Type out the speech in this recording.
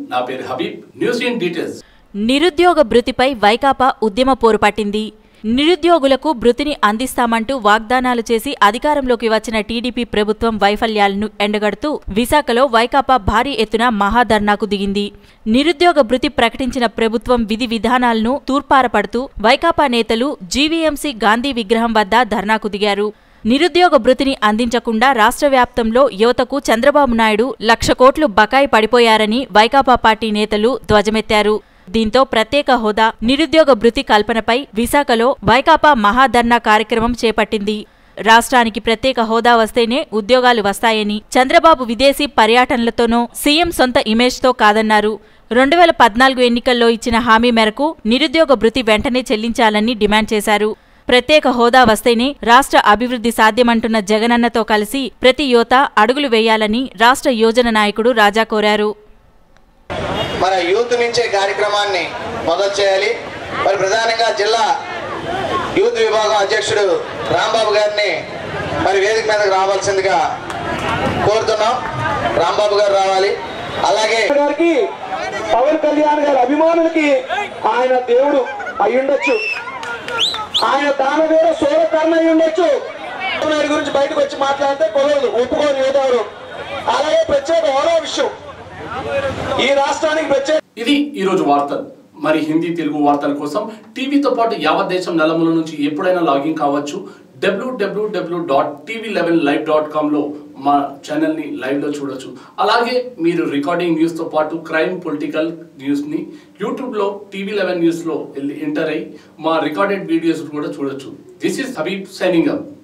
నా పేరు Habib news in details నిరుద్యోగ భృతిపై వైకాపా ఉద్యమ పోరు పట్టింది నిరుద్యోగులకు భృతిని అందిస్తామంటూ వాగ్దానాలు చేసి అధికారంలోకి వచ్చిన టీడీపీ ప్రభుత్వం వైఫల్యాలను ఎండగడుతూ విశాఖలో వైకాపా భారీ ఎత్తున మహాధర్నాకు దిగింది నిరుద్యోగ భృతి ప్రకటించిన ప్రభుత్వం విధి విధానాలను తూర్పారపడుతూ వైకాపా నేతలు జీవీఎంసీ గాంధీ విగ్రహం వద్ద ధర్నాకు దిగారు నిరుద్యోగ భృతిని అందించకుండా రాష్ట్ర వ్యాప్తంలో యువతకు చంద్రబాబు నాయుడు లక్ష కోట్లు బకాయి పడిపోయారని వైకాపా పార్టీ నేతలు ధ్వజమెత్తారు దీంతో ప్రత్యేక హోదా నిరుద్యోగ భృతి కల్పనపై విశాఖలో వైకాపా మహాధర్నా కార్యక్రమం చేపట్టింది రాష్ట్రానికి ప్రత్యేక హోదా వస్తేనే ఉద్యోగాలు వస్తాయని చంద్రబాబు విదేశీ పర్యటనలతోనో సీఎం సొంత ఇమేజ్తో కాదన్నారు రెండు వేల పద్నాలుగు ఎన్నికల్లో ఇచ్చిన హామీ మేరకు నిరుద్యోగ భృతి వెంటనే చెల్లించాలని డిమాండ్ చేశారు ప్రత్యేక హోదా వస్తేనే రాష్ట్ర అభివృద్ధి సాధ్యమంటున్న జగనన్నతో కలిసి ప్రతి యువత అడుగులు వేయాలని రాష్ట్ర యోజన నాయకుడు రాజా కోరారు మన యూత్ నుంచే కార్యక్రమాన్ని మొదలు చేయాలి మరి ప్రధానంగా జిల్లా యూత్ విభాగం అధ్యక్షుడు రాంబాబు గారిని మరి వేదిక మీదకి రావాల్సిందిగా కోరుతున్నాం రాంబాబు గారు రావాలి అలాగే గారికి పవన్ కళ్యాణ్ గారి అభిమానులకి ఆయన దేవుడు అయ్యుండొచ్చు ఆయన దానవీర సూరకర్ణ అయి ఉండొచ్చు నాయుడు గురించి బయటకు వచ్చి మాట్లాడితే కుదరదు ఒప్పుకోని యోధారు అలాగే ప్రత్యేక హోదా విషయం ఈ రాష్ట్రానికి ప్రత్యేక ఇది ఈరోజు వార్తలు మరి హిందీ తెలుగు వార్తల కోసం టీవీతో పాటు యావత్ దేశం నలుమూల నుంచి ఎప్పుడైనా లాగిన్ కావచ్చు డబ్ల్యూడబ్ల్యూడబ్ల్యూ dot TV eleven live dot కామ్లో మా ఛానల్ని లైవ్లో చూడొచ్చు అలాగే మీరు రికార్డింగ్ న్యూస్తో పాటు క్రైమ్ పొలిటికల్ న్యూస్ని యూట్యూబ్లో టీవీ లెవెన్ న్యూస్లో వెళ్ళి ఎంటర్ అయ్యి మా రికార్డెడ్ వీడియోస్ కూడా చూడొచ్చు this is Habib signing up